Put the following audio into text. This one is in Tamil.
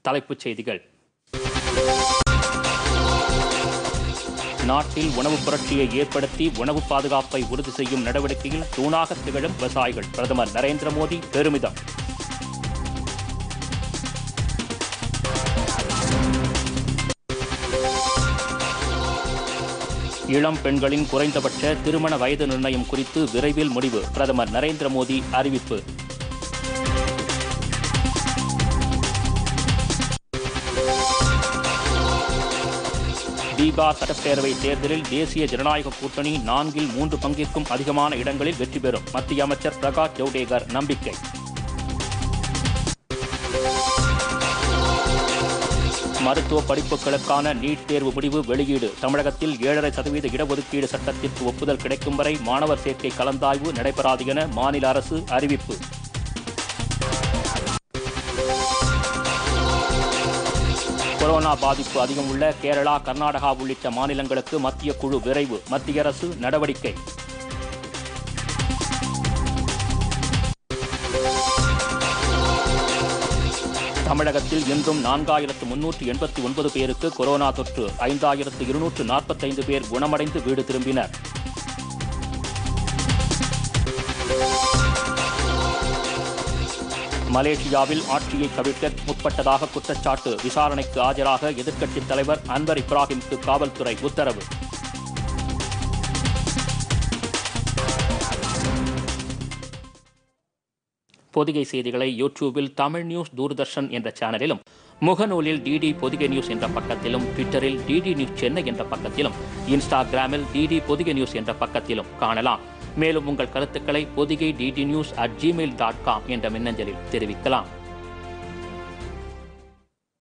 தலைப்புச் செய்திகள் நாட்டில் உணவு புரட்சியை ஏற்படுத்தி உணவு பாதுகாப்பை உறுதி செய்யும் நடவடிக்கையில் தூணாக திகழும் விவசாயிகள் பிரதமர் நரேந்திர மோடி பெருமிதம் இளம் பெண்களின் குறைந்தபட்ச திருமண வயது நிர்ணயம் குறித்து விரைவில் முடிவு பிரதமர் நரேந்திர மோடி அறிவிப்பு பீகார் சட்டப்பேரவை தேர்தலில் தேசிய ஜனநாயக கூட்டணி நான்கில் மூன்று பங்கிற்கும் அதிகமான இடங்களில் வெற்றி பெறும் மத்திய அமைச்சர் பிரகாஷ் ஜவ்டேகர் நம்பிக்கை மருத்துவ படிப்புகளுக்கான நீட் தேர்வு முடிவு வெளியீடு தமிழகத்தில் ஏழரை சதவீத இடஒதுக்கீடு சட்டத்திற்கு ஒப்புதல் கிடைக்கும் வரை மாணவர் சேர்க்கை கலந்தாய்வு நடைபெறாது என மாநில அரசு அறிவிப்பு கொரோனா பாதிப்பு அதிகம் உள்ள கேரளா கர்நாடகா உள்ளிட்ட மாநிலங்களுக்கு மத்திய குழு விரைவு மத்திய அரசு நடவடிக்கை தமிழகத்தில் இன்றும் நான்காயிரத்து முன்னூற்று எண்பத்தி ஒன்பது பேருக்கு கொரோனா தொற்று ஐந்தாயிரத்து இருநூற்று நாற்பத்தைந்து பேர் குணமடைந்து வீடு திரும்பினர் மலேசியாவில் ஆட்சியை கவிழ்க்க முற்பட்டதாக குற்றச்சாட்டு விசாரணைக்கு ஆஜராக எதிர்க்கட்சித் தலைவர் அன்வர் இப்ராஹிம்க்கு காவல்துறை உத்தரவு பொதிகை செய்திகளை யூடியூபில் தமிழ் நியூஸ் தூர்தர்ஷன் என்ற சேனலிலும் முகநூலில் டிடி பொதிகை நியூஸ் என்ற பக்கத்திலும் ட்விட்டரில் டிடி நியூஸ் சென்னை என்ற பக்கத்திலும் இன்ஸ்டாகிராமில் டிடி பொதிகை நியூஸ் என்ற பக்கத்திலும் காணலாம் மேலும் உங்கள் கருத்துக்களை Podhigai DD news at Gmail dot com என்ற மின்னஞ்சலில் தெரிவிக்கலாம்